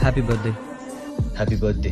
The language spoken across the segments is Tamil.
happy birthday happy birthday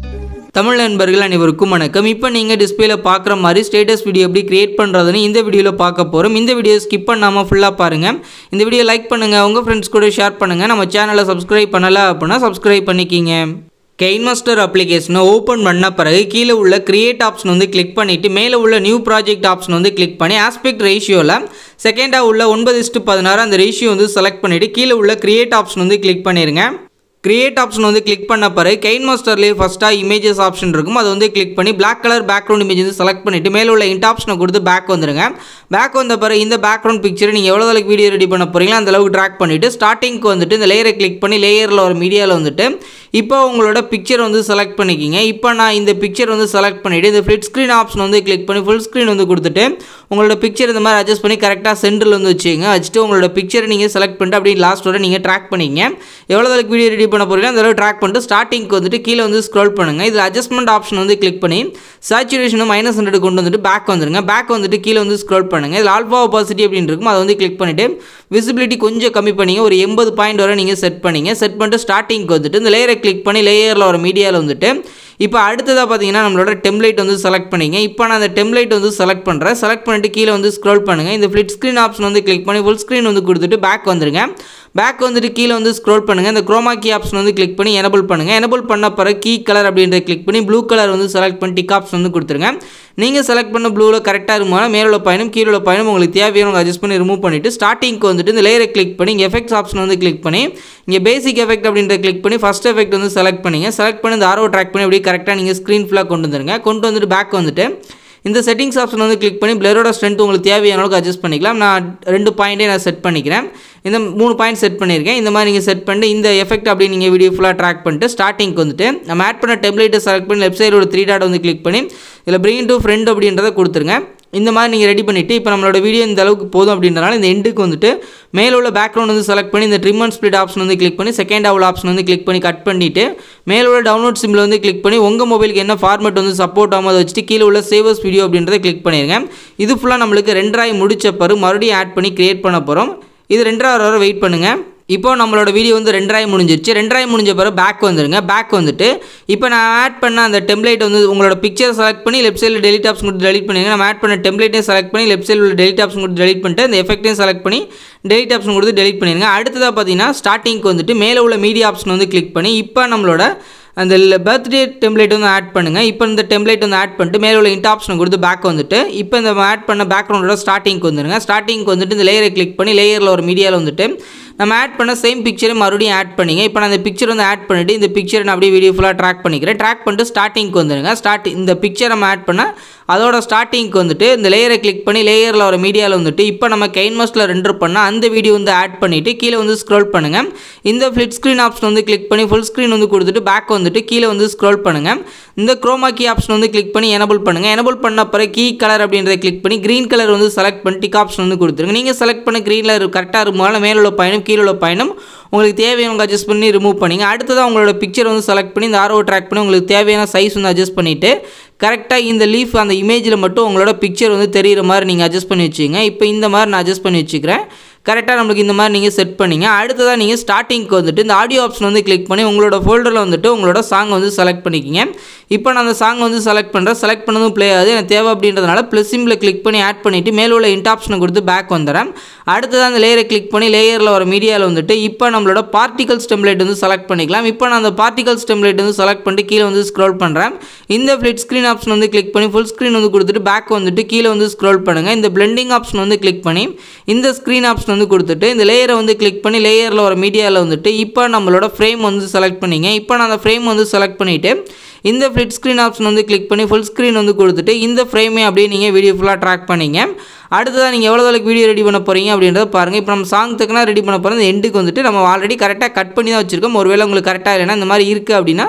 Tamil நண்பர்கள் அனைவருக்கும் வணக்கம் இப்போ நீங்கள் டிஸ்பிளேல பார்க்குற மாதிரி ஸ்டேட்டஸ் வீடியோ எப்படி கிரியேட் பண்ணுறதுன்னு இந்த வீடியோவில் பார்க்க போகிறோம் இந்த வீடியோ ஸ்கிப் பண்ணாமல் ஃபுல்லாக பாருங்கள் இந்த வீடியோ லைக் பண்ணுங்கள் உங்கள் ஃப்ரெண்ட்ஸ் கூட ஷேர் பண்ணுங்கள் நம்ம சேனலை சப்ஸ்கிரைப் பண்ணலை அப்படின்னா சப்ஸ்கிரைப் பண்ணிக்கிங்க கெயின் மாஸ்டர் அப்ளிகேஷனை ஓப்பன் பண்ண பிறகு கீழே உள்ள கிரியேட் ஆப்ஷன் வந்து கிளிக் பண்ணிவிட்டு மேலே உள்ள நியூ ப்ராஜெக்ட் ஆப்ஷன் வந்து கிளிக் பண்ணி ஆஸ்பெக்ட் ரேஷியோவில் செகண்டாக உள்ள ஒன்பது இஸ்ட்டு பதினாறு அந்த ரேஷியோ வந்து செலக்ட் பண்ணிவிட்டு கீழே உள்ள கிரியேட் ஆப்ஷன் வந்து கிளிக் பண்ணிடுங்க கிரியேட் ஆப்ஷன் வந்து கிளிக் பண்ண பிறகு கெயின் மாஸ்டர்லேயே ஃபஸ்ட்டாக இமேஜஸ் ஆப்ஷன் இருக்கும் அதை வந்து கிளிக் பண்ணி Black கலர் பேக்ரவுண்ட் இமேஜ் வந்து செலக்ட் பண்ணிவிட்டு மேலே உள்ள இன்ட் ஆப்ஷனை கொடுத்து பேக் வந்துருங்க பேக் வந்த பிறகு இந்த பேக்ரவுண்ட் பிக்சரை நீங்கள் எவ்வளோ அளவுக்கு வீடியோ ரெடி பண்ண போகிறீங்களோ அந்த அளவுக்கு ட்ராக் பண்ணிவிட்டு ஸ்டார்டிங்க்கு வந்துட்டு இந்த லேயரை கிளிக் பண்ணி லேயரில் ஒரு மீடியாவில் வந்துட்டு இப்போ உங்களோட பிக்சர் வந்து செலக்ட் பண்ணிக்கிங்க இப்போ நான் இந்த பிக்சர் வந்து செலக்ட் பண்ணிவிட்டு இந்த ஃப்ளிட் ஸ்க்ரீன் ஆப்ஷன் வந்து கிளிக் பண்ணி ஃபுல் ஸ்க்ரீன் வந்து கொடுத்துட்டு உங்களோட பிக்சர் இந்த மாதிரி அட்ஜஸ்ட் பண்ணி கரெக்டாக சென்டரில் வந்து வச்சுங்க வச்சுட்டு உங்களோட பிக்சரை நீங்கள் செலக்ட் பண்ணிட்டு அப்படியே லாஸ்ட் வரை நீங்கள் ட்ராக் பண்ணிங்க எவ்வளோ அளவுக்கு வீடியோ ரெடி பண்ண போகிறீங்களோ அந்த அளவுக்கு ட்ராக் பண்ணிட்டு ஸ்டார்டிங்க்கு வந்துட்டு கீழே வந்து ஸ்க்ரோல் பண்ணுங்கள் இதில் அட்ஜஸ்ட்மெண்ட் ஆப்ஷன் வந்து கிளிக் பண்ணி சேச்சுரேஷன் மைனஸ் ஹண்ட்ரட் கொண்டு வந்துட்டு பேக் வந்துருங்க பேக் வந்துட்டு கீழே வந்து ஸ்க்ரோல் பண்ணுங்கள் இதில் ஆல்ஃபா ஒபாசிட்டி அப்படின்னு இருக்கும் அதை வந்து கிளிக் பண்ணிவிட்டு விசிபிலிட்டி கொஞ்சம் கம்மி பண்ணிங்க ஒரு எண்பது பாயிண்ட் வரை நீங்கள் செட் பண்ணிங்க செட் பண்ணிட்டு ஸ்டார்டிங்க்கு வந்துட்டு இந்த லேயரை கிளிக் பண்ணி லேயரில் ஒரு மீடியாவில் வந்துட்டு இப்போ அடுத்ததாக பார்த்தீங்கன்னா நம்மளோட டெம்ப்ளேட் வந்து செலக்ட் பண்ணிங்க இப்போ நான் அந்த டெம்ப்ளேட் வந்து செலக்ட் பண்ணுறேன் செலக்ட் பண்ணிட்டு கீழே வந்து ஸ்க்ரோல் பண்ணுங்கள் இந்த ஃப்ளிட் ஸ்க்ரீன் ஆப்ஷன் வந்து கிளிக் பண்ணி ஃபுல் ஸ்க்ரீன் வந்து கொடுத்துட்டு பேக் வந்துருங்க பேக் வந்துட்டு கீழே வந்து ஸ்க்ரோல் பண்ணுங்கள் இந்த குரோமா கீ ஆப்ஷன் வந்து கிளிக் பண்ணி எனபிள் பண்ணுங்கள் எனபிள் பண்ண பிறகு கீ கலர் அப்படின்றத கிளிக் பண்ணி ப்ளூ கலர் வந்து செலக்ட் பண்ணி டிக் ஆப்ஷன் வந்து கொடுத்துருங்க நீங்கள் செலக்ட் பண்ண ப்ளூவில் கரெக்டாக இருக்கும்போது மேலே பயணம் கீழே உள்ள பயணம் உங்களுக்கு தேவையான அட்ஜஸ்ட் பண்ணி ரிமூவ் பண்ணிவிட்டு ஸ்டார்டிங்க்கு வந்துட்டு இந்த லேயரை கிளிக் பண்ணி இங்கே எஃபெக்ட்ஸ் ஆப்ஷன் வந்து கிளிக் பண்ணி இங்கே பேசிக் எஃபெக்ட் அப்படின்றத கிளிக் பண்ணி ஃபஸ்ட் எஃபெக்ட் வந்து செலக்ட் பண்ணிங்க செலக்ட் பண்ணி இந்த ஆரோ ட்ராக் பண்ணி அப்படியே கரெக்டாக நீங்கள் ஸ்க்ரீன் ஃபுல்லாக கொண்டு வந்துருங்க கொண்டு வந்துட்டு பேக் வந்துட்டு இந்த செட்டிங்ஸ் ஆப்ஷன் வந்து கிளிக் பண்ணி பிளரோட ஸ்ட்ரென்த் உங்களுக்கு தேவையான அளவுக்கு அட்ஜஸ்ட் பண்ணிக்கலாம் நான் ரெண்டு பாயிண்ட்டே நான் செட் பண்ணிக்கிறேன் இந்த மூணு பாயிண்ட் செட் பண்ணியிருக்கேன் இந்த மாதிரி நீங்கள் செட் பண்ணிட்டு இந்த எஃபெக்ட் அப்படி நீங்கள் வீடியோ ஃபுல்லாக ட்ராக் பண்ணிட்டு ஸ்டார்டிங்க்கு வந்துட்டு நம்ம ஆட் பண்ண டெம்ப்ளேட்டை செலக்ட் பண்ணி லெஃப்ட் சைடு ஒரு த்ரீ டாட் வந்து கிளிக் பண்ணி இதில் பிரிங் டு ஃப்ரெண்ட் அப்படின்றத கொடுத்துருங்க இந்த மாதிரி நீங்கள் ரெடி பண்ணிவிட்டு இப்போ நம்மளோட வீடியோ இந்த அளவுக்கு போதும் அப்படின்றனால இந்த எண்டுக்கு வந்துட்டு மேலே உள்ள பேக்ரவுண்ட் வந்து செலக்ட் பண்ணி இந்த ட்ரிம் அண்ட் ஸ்ப்ளிட் ஆப்ஷன் வந்து கிளிக் பண்ணி செகண்ட் உள்ள ஆப்ஷன் வந்து கிளிக் பண்ணி கட் பண்ணிவிட்டு மேலே உள்ள டவுன்லோட் சிம்பிள் வந்து கிளிக் பண்ணி உங்கள் மொபைலுக்கு என்ன ஃபார்மேட் வந்து சப்போர்ட் ஆகும் அதை வச்சுட்டு கீழே உள்ள சேவர்ஸ் வீடியோ அப்படின்றத கிளிக் பண்ணிடுங்க இது ஃபுல்லாக நம்மளுக்கு ரெண்டராய் முடிச்ச பிறகு மறுபடியும் ஆட் பண்ணி கிரியேட் பண்ண போகிறோம் இது ரெண்டாயிரம் வரை வெயிட் பண்ணுங்கள் இப்போ நம்மளோட வீடியோ வந்து ரெண்டாயிரம் முடிஞ்சிருச்சு ரெண்டாயிரம் முடிஞ்ச பிறகு பேக் வந்துருங்க பேக் வந்துட்டு இப்போ நான் ஆட் பண்ண அந்த டெம்ப்ளேட் வந்து உங்களோட பிக்சர் செலக்ட் பண்ணி லெஃப்ட் சைடில் டெலிட் ஆப்ஷன் கொடுத்து டெலிட் பண்ணிடுங்க நம்ம ஆட் பண்ண டெம்ப்ளேட்டையும் செலக்ட் பண்ணி லெஃப்ட் சைடில் உள்ள டெலிட் ஆப்ஷன் கொடுத்து டெலிட் பண்ணிட்டு அந்த எஃபெக்ட்டையும் செலக்ட் பண்ணி டெலிட் ஆப்ஷன் கொடுத்து டெலிட் பண்ணிடுங்க அடுத்ததாக பார்த்தீங்கன்னா ஸ்டார்டிங்க்கு வந்துட்டு மேலே உள்ள மீடியா ஆப்ஷன் வந்து கிளிக் பண்ணி இப்போ நம்மளோட அந்த பர்த்டே டெம்ப்ளேட் வந்து ஆட் பண்ணுங்கள் இப்போ இந்த டெம்ப்ளேட் வந்து ஆட் பண்ணிட்டு மேலே உள்ள இன்ட் ஆப்ஷனை கொடுத்து பேக் வந்துட்டு இப்போ இந்த ஆட் பண்ண பேக்ரவுண்டோட ஸ்டார்டிங்க்கு வந்துருங்க ஸ்டார்டிங்க்கு வந்துட்டு இந்த லேயரை கிளிக் பண்ணி லேயரில் ஒரு மீடியாவில் வந்துட்டு நம்ம ஆட் பண்ண சேம் பிக்சரை மறுபடியும் ஆட் பண்ணிங்க இப்போ நான் இந்த பிக்சர் வந்து ஆட் பண்ணிவிட்டு இந்த பிக்சரை நான் அப்படியே வீடியோ ஃபுல்லாக ட்ராக் பண்ணிக்கிறேன் ட்ராக் பண்ணிட்டு ஸ்டார்டிங்க்கு வந்துருங்க ஸ்டார்ட் இந்த பிக்சர் நம்ம ஆட் பண்ண அதோட ஸ்டார்டிங்க்கு வந்துட்டு இந்த லேயரை கிளிக் பண்ணி லேயரில் ஒரு மீடியாவில் வந்துட்டு இப்போ நம்ம கெயின் மாஸ்டில் ரெண்டர் பண்ணால் அந்த வீடியோ வந்து ஆட் பண்ணிவிட்டு கீழே வந்து ஸ்க்ரோல் பண்ணுங்கள் இந்த ஃப்ளிட் ஸ்க்ரீன் ஆப்ஷன் வந்து கிளிக் பண்ணி ஃபுல் ஸ்க்ரீன் வந்து கொடுத்துட்டு பேக் வந்துட்டு கீழே வந்து ஸ்க்ரோல் பண்ணுங்கள் இந்த குரோமா கீ ஆப்ஷன் வந்து கிளிக் பண்ணி எனபிள் பண்ணுங்கள் எனபிள் பண்ண பிறகு கீ கலர் அப்படின்றத கிளிக் பண்ணி க்ரீன் கலர் வந்து செலக்ட் பண்ணி டிக் ஆப்ஷன் வந்து கொடுத்துருங்க நீங்கள் செலக்ட் பண்ண க்ரீனில் கரெக்டாக இருக்கும்போது மேலே உள்ள பயணம் கீழே உள்ள பயணம் உங்களுக்கு தேவையான அட்ஜஸ்ட் பண்ணி ரிமூவ் பண்ணிங்க அடுத்ததாக உங்களோட பிக்சர் வந்து செலக்ட் பண்ணி இந்த ஆரோ ட்ராக் பண்ணி உங்களுக்கு தேவையான சைஸ் வந்து அட்ஜஸ்ட் பண்ணிவிட்டு கரெக்டாக இந்த லீஃப் அந்த இமேஜில் மட்டும் உங்களோட பிக்சர் வந்து தெரிகிற மாதிரி நீங்கள் அட்ஜஸ்ட் பண்ணி வச்சுங்க இப்போ இந்த மாதிரி நான் அட்ஜஸ்ட் பண்ணி வச்சுக்கிறேன் கரெக்டாக நம்மளுக்கு இந்த மாதிரி நீங்கள் செட் பண்ணிங்க அடுத்ததாக நீங்கள் ஸ்டார்டிங்க்கு வந்துட்டு இந்த ஆடியோ ஆப்ஷன் வந்து கிளிக் பண்ணி உங்களோட ஃபோல்டரில் வந்துட்டு உங்களோட சாங் வந்து செலக்ட் பண்ணிக்கிங்க இப்போ நான் அந்த சாங் வந்து செலக்ட் பண்ணுறேன் செலக்ட் பண்ணதும் ப்ளே ஆகுது எனக்கு தேவை அப்படின்றதுனால ப்ளஸ் சிம்பில் கிளிக் பண்ணி ஆட் பண்ணிவிட்டு மேலே உள்ள இன்ட் ஆப்ஷனை கொடுத்து பேக் வந்துடுறேன் அடுத்ததாக அந்த லேயரை கிளிக் பண்ணி லேயரில் ஒரு மீடியாவில் வந்துட்டு இப்போ நம்மளோட பார்ட்டிகல்ஸ் டெம்ப்ளேட் வந்து செலக்ட் பண்ணிக்கலாம் இப்போ நான் அந்த பார்ட்டிகல்ஸ் டெம்ப்ளேட் வந்து செலக்ட் பண்ணிட்டு கீழே வந்து ஸ்க்ரோல் பண்ணுறேன் இந்த ஃப்ளிட் ஸ்க்ரீன் ஆப்ஷன் வந்து கிளிக் பண்ணி ஃபுல் ஸ்க்ரீன் வந்து கொடுத்துட்டு பேக் வந்துட்டு கீழே வந்து ஸ்க்ரோல் பண்ணுங்கள் இந்த பிளெண்டிங் ஆப்ஷன் வந்து கிளிக் பண்ணி இந்த ஸ்க்ரீன் ஆப்ஷன் வந்து கொடுத்துட்டு இந்த லேயரை வந்து கிளிக் பண்ணி லேயரில் ஒரு மீடியாவில் வந்துட்டு இப்போ நம்மளோட ஃப்ரேம் வந்து செலக்ட் பண்ணிங்க இப்போ நான் அந்த ஃப்ரேம் வந்து செலக்ட் பண்ணிவிட்டு இந்த ஃப்ளிட் ஸ்க்ரீன் ஆப்ஷன் வந்து கிளிக் பண்ணி ஃபுல் ஸ்க்ரீன் வந்து கொடுத்துட்டு இந்த ஃப்ரேமே அப்படியே நீங்கள் வீடியோ ஃபுல்லாக ட்ராக் பண்ணிங்க அடுத்ததாக நீங்கள் எவ்வளோ அளவுக்கு வீடியோ ரெடி பண்ண போகிறீங்க அப்படின்றத பாருங்கள் இப்போ நம்ம சாங் தக்கனா ரெடி பண்ண போகிறோம் இந்த எண்டுக்கு வந்துட்டு நம்ம ஆல்ரெடி கரெக்டாக கட் பண்ணி தான் வச்சுருக்கோம் ஒருவேளை உங்களுக்கு கரெக்டாக இல்லைன்னா இந்த மாதிரி இருக்குது அப்படின்னா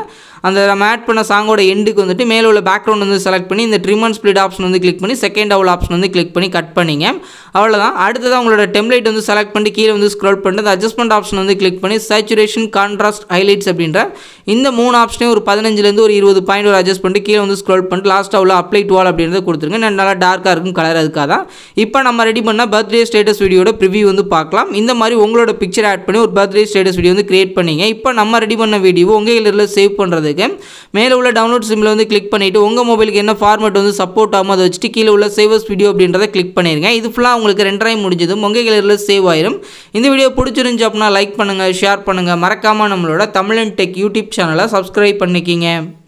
அந்த நம்ம ஆட் பண்ண சாங்கோட எண்டுக்கு வந்துட்டு மேலே உள்ள பேக்ரவுண்ட் வந்து செலக்ட் பண்ணி இந்த ட்ரிம் அண்ட் ஸ்ப்ளிட் ஆப்ஷன் வந்து கிளிக் பண்ணி செகண்ட் அவுல் ஆப்ஷன் வந்து கிளிக் பண்ணி கட் பண்ணிங்க அவ்வளோதான் அடுத்ததாக உங்களோட டெம்ப்ளேட் வந்து செலக்ட் பண்ணி கீழே வந்து ஸ்க்ரோல் பண்ணிட்டு அந்த அட்ஜஸ்ட்மெண்ட் ஆப்ஷன் வந்து கிளிக் பண்ணி சேச்சுரேஷன் கான்ட்ராஸ்ட் ஹைலைட்ஸ் அப்படின்ற இந்த மூணு ஆப்ஷனையும் ஒரு பதினஞ்சுலேருந்து ஒரு இருபது பாயிண்ட் ஒரு அட்ஜஸ்ட் பண்ணிட்டு கீழே வந்து ஸ்க்ரோல் பண்ணிட்டு லாஸ்ட்டாக உள்ள அப்ளை டு ஆல் அப்படின்றத கொடுத்துருங்க நான் நல்லா டார்க்காக இருக்கும் கலர் அதுக்காக தான் இப்போ நம்ம ரெடி பண்ண பர்த்டே ஸ்டேட்டஸ் வீடியோட ப்ரிவியூ வந்து பார்க்கலாம் இந்த மாதிரி உங்களோட பிக்சர் ஆட் பண்ணி ஒரு பர்த்டே ஸ்டேட்டஸ் வீடியோ வந்து கிரியேட் பண்ணீங்க இப்போ நம்ம ரெடி பண்ண வீடியோ உங்கள் இதில் சேவ் பண்ணுறதுக்கு மேலே உள்ள டவுன்லோட் சிம்மில் வந்து கிளிக் பண்ணிவிட்டு உங்கள் மொபைலுக்கு என்ன ஃபார்மேட் வந்து சப்போர்ட் ஆகும் அதை வச்சுட்டு கீழே உள்ள சேவஸ் வீடியோ அப்படின்றத கிளிக் பண்ணிருங்க இது ஃபுல்லாக உங்களுக்கு ரெண்டரை முடிஞ்சதும் உங்கள் இதில் சேவ் ஆயிரும் இந்த வீடியோ பிடிச்சிருந்துச்சு அப்படின்னா லைக் பண்ணுங்கள் ஷேர் பண்ணுங்கள் மறக்காமல் நம்மளோட தமிழன் டெக் யூடியூப் சேனலை சப்ஸ்கிரைப் பண்ணிக்கிங்க